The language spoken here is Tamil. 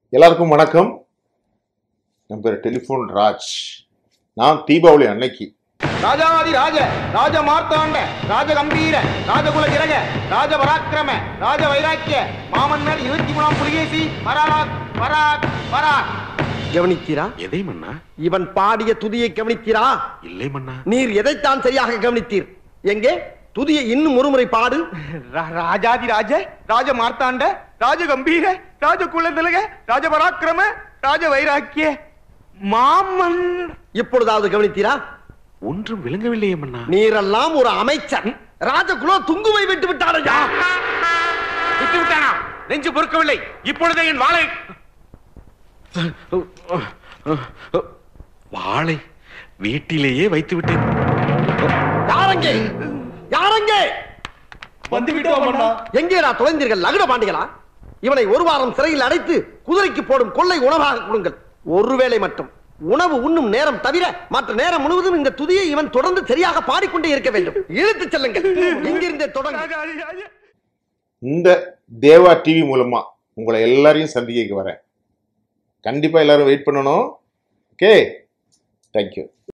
எல்லாருக்கும் வணக்கம் என் பேர் டெலிஃபோன் ராஜ் நான் தீபாவளி அன்னைக்கு ராஜாதி ராஜ ராஜ மார்த்தாண்ட ராஜ கம்பீர ராஜகுல திரக ராஜ பராக்கிரம ராஜ வைராக்கிய மாமன்னர் இருபத்தி மூணாம் புலிகேசி பராக் பராக் பராக் கவனித்தீரா எதை மன்னா இவன் பாடிய துதியை கவனித்தீரா இல்லை மன்னா நீர் எதைத்தான் சரியாக கவனித்தீர் எங்கே துதியை இன்னும் ஒருமுறை பாடு ரா- ராஜாதி ராஜ ராஜ மார்த்தாண்ட ராஜ கம்பீர ராஜ குல திலக ராஜ பராக்கிரம ராஜ வைராக்கிய மாமன் இப்பொழுதாவது கவனித்தீரா ஒன்றும் விளங்கவில்லையே மன்னா நீரெல்லாம் ஒரு அமைச்சர் ராஜகுலோ துங்குவை விட்டு விட்டாரையா விட்டு விட்டானா நெஞ்சு பொறுக்கவில்லை இப்பொழுதே என் வாளை வாளை வீட்டிலேயே வைத்து விட்டேன் யாரங்கே யாரங்கே வந்து விட்டோம் அண்ணா எங்கேடா தொலைந்தீர்கள் லகுட பாண்டிகளா இவனை ஒரு வாரம் சிறையில் அடைத்து குதிரைக்கு போடும் கொள்ளை உணவாக கொடுங்கள் ஒருவேளை மட்டும் உணவு உண்ணும் நேரம் தவிர மற்ற நேரம் முழுவதும் இந்த துதியை இவன் தொடர்ந்து சரியாக பாடிக்கொண்டே இருக்க வேண்டும் இழுத்துச் செல்லுங்கள் இங்கிருந்தே தொடங்க ராஜாதி ராஜ இந்த தேவா டிவி மூலமா உங்களை எல்லாரையும் சந்திக்க வரேன் கண்டிப்பா எல்லாரும் வெயிட் பண்ணணும் ஓகே தேங்க்யூ